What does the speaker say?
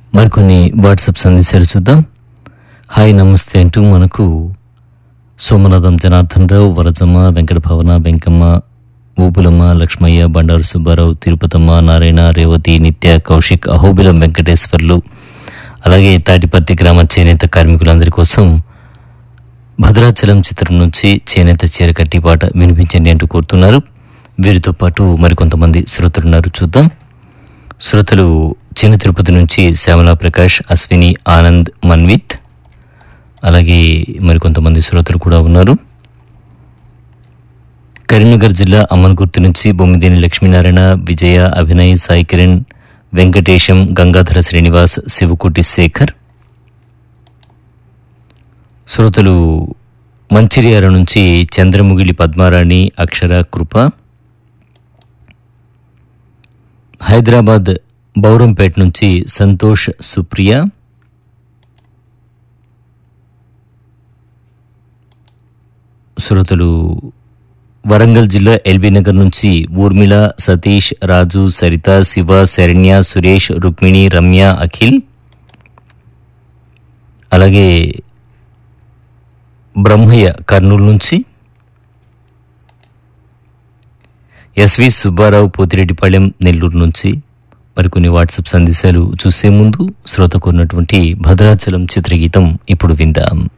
మరికొన్ని వాట్సాప్ సందేశాలు చూద్దాం హాయ్ నమస్తే అంటూ మనకు సోమనాథం జనార్దన్ రావు వరజమ్మ వెంకట భవన వెంకమ్మ ఊపులమ్మ లక్ష్మయ్య బండారు సుబ్బారావు తిరుపతమ్మ నారాయణ రేవతి నిత్య కౌశిక్ అహోబిలం వెంకటేశ్వర్లు అలాగే తాటిపర్తి గ్రామ చేనేత కార్మికులందరి కోసం భద్రాచలం చిత్రం నుంచి చేనేత చీర కట్టి పాట వినిపించండి అంటూ కోరుతున్నారు వీరితో పాటు మరికొంతమంది శ్రోతలున్నారు చూద్దాం శ్రోతలు చిన్న తిరుపతి నుంచి శ్యామలా ప్రకాష్ అశ్విని ఆనంద్ మన్విత్ అలాగే మరికొంతమంది శ్రోతలు కూడా ఉన్నారు కరీంనగర్ జిల్లా అమ్మన్గుర్తు నుంచి బొమ్మిదేని లక్ష్మీనారాయణ విజయ అభినయ్ సాయి కిరణ్ వెంకటేశం గంగాధర శ్రీనివాస్ శివకుటి శేఖర్ శ్రోతలు మంచిర్యాల నుంచి చంద్రముగిలి పద్మారాణి అక్షర కృప హైదరాబాద్ బౌరంపేట నుంచి సంతోష్ సుప్రియ శ్రోతలు వరంగల్ జిల్లా ఎల్బీ నగర్ నుంచి ఊర్మిళ సతీష్ రాజు సరిత శివ శరణ్య సురేష్ రుక్మిణి రమ్య అఖిల్ అలాగే బ్రహ్మయ్య కర్నూలు నుంచి ఎస్వి సుబ్బారావు పోతిరెడ్డిపాళెం నెల్లూరు నుంచి మరికొన్ని వాట్సాప్ సందేశాలు చూసే ముందు శ్రోతకు ఉన్నటువంటి భద్రాచలం చిత్రగీతం ఇప్పుడు విందాం